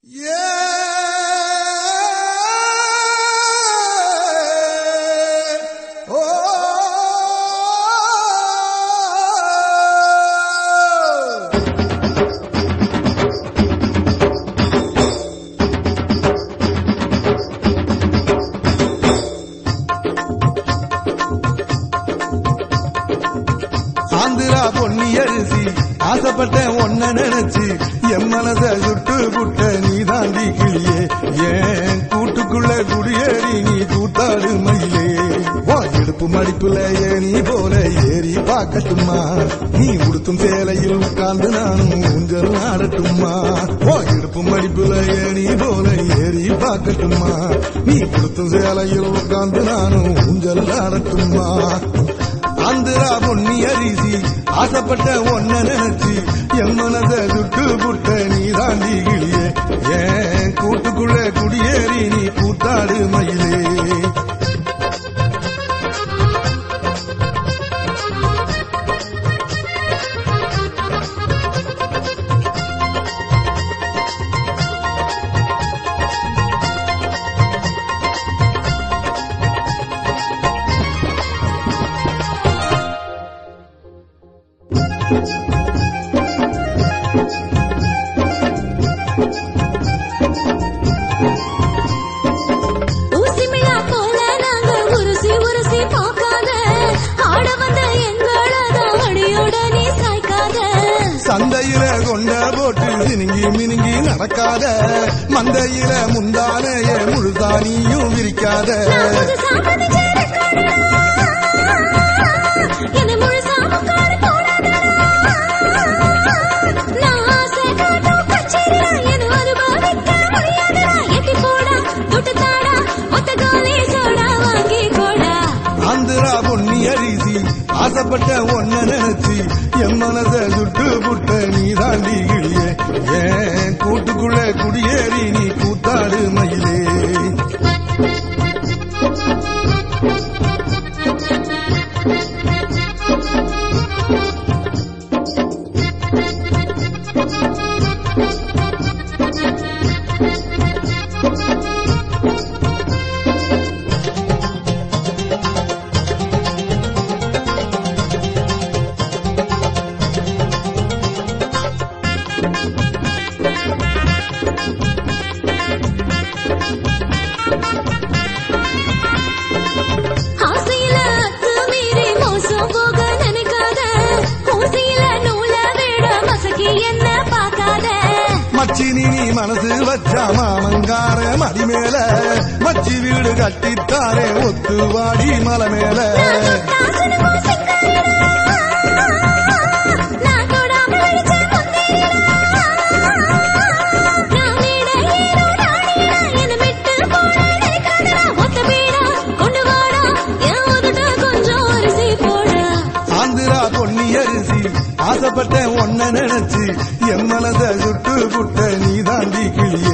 ஆந்திரா பொன்னி அரிசி ஆசைப்பட்டேன் ஒன்ன நினைச்சு என் மனச சுட்டு புட்ட நீ தாண்டி கிளியே ஏன் கூட்டுக்குள்ள குடியேறி நீ கூத்தாடு மயிலே ஓ இடுப்பு மடிப்புல ஏனி போல ஏறி பார்க்கட்டுமா நீ உடுத்தும் சேலையில் உட்கார்ந்து நானும் ஊஞ்சல் ஆடட்டுமா ஓ இடுப்பு மடிப்புல ஏனி போல ஏறி பார்க்கட்டுமா நீ உடுத்தும் சேலையில் உட்கார்ந்து நானும் ஊஞ்சல் ஆடட்டுமா ஆந்திரா பொன்னி அரிசி ஆசைப்பட்ட ஒன்ன நினைச்சு என் மனத சுட்டு புட்ட நீ தாண்டி கிளியே ஏன் கூட்டுக்குள்ள குடியேறி நீ கூத்தாடு மயிலே ஊசிமிழா போல நாங்க உருசி உருசி பார்க்காத ஆட வந்த எங்களதான் அடியோட நீ சாய்க்காத சந்தையில கொண்ட போட்டு சினுங்கி மினுங்கி நடக்காத மந்தையில முந்தானைய முழுதானியும் விரிக்காத நான் புதுசா பதிச்ச ரெக்கார்டுடா. என்னை முழுசா முக்காடு போடாதடா. நான் ஆசை காட்டும் கச்சேரிடா. என்னை அனுபவிக்க முடியாதுடா. எட்டி போடா, துட்டு தாடா, ஒத்த கோலி சோடா வாங்கி போடா. ஆந்திரா பொன்னி அரிசி ஆசைப்பட்ட ஒன்ன நினைச்சு என் மனச சுட்டு புட்ட நீ தாண்டி கிளியே ஏன் கூட்டுக்குள்ள குடியேறி நீ கூத்தாடு மயிலே ஆசையில அத்துமீறி மோசம் போக நினைக்காத. ஊசியில நூல விட மசக்கி என்ன பார்க்காத. மச்சி நீ மனசு வச்சா மாமங்கார மடி மேல மச்சி வீடு கட்டித்தாரே ஒத்து வாடி மலை மேல நான் தொட்டா சுடுமோ சிங்காரிடா. நான் தொடாம வெடிச்ச முந்திரிடா. நான் வீட ஏறோ நாடிடா. என்னை விட்டு போட நினைக்காதடா. ஒத்த வீடா, கொண்டு வாடா. என் உதட்ட கொஞ்சம் அரிசி போடா ஆந்திரா பொன்னி அரிசி ஆசைப்பட்ட ஒன்ன நினைச்சு என் மனச சுட்டு புட்ட நீ தாண்டி கிளியே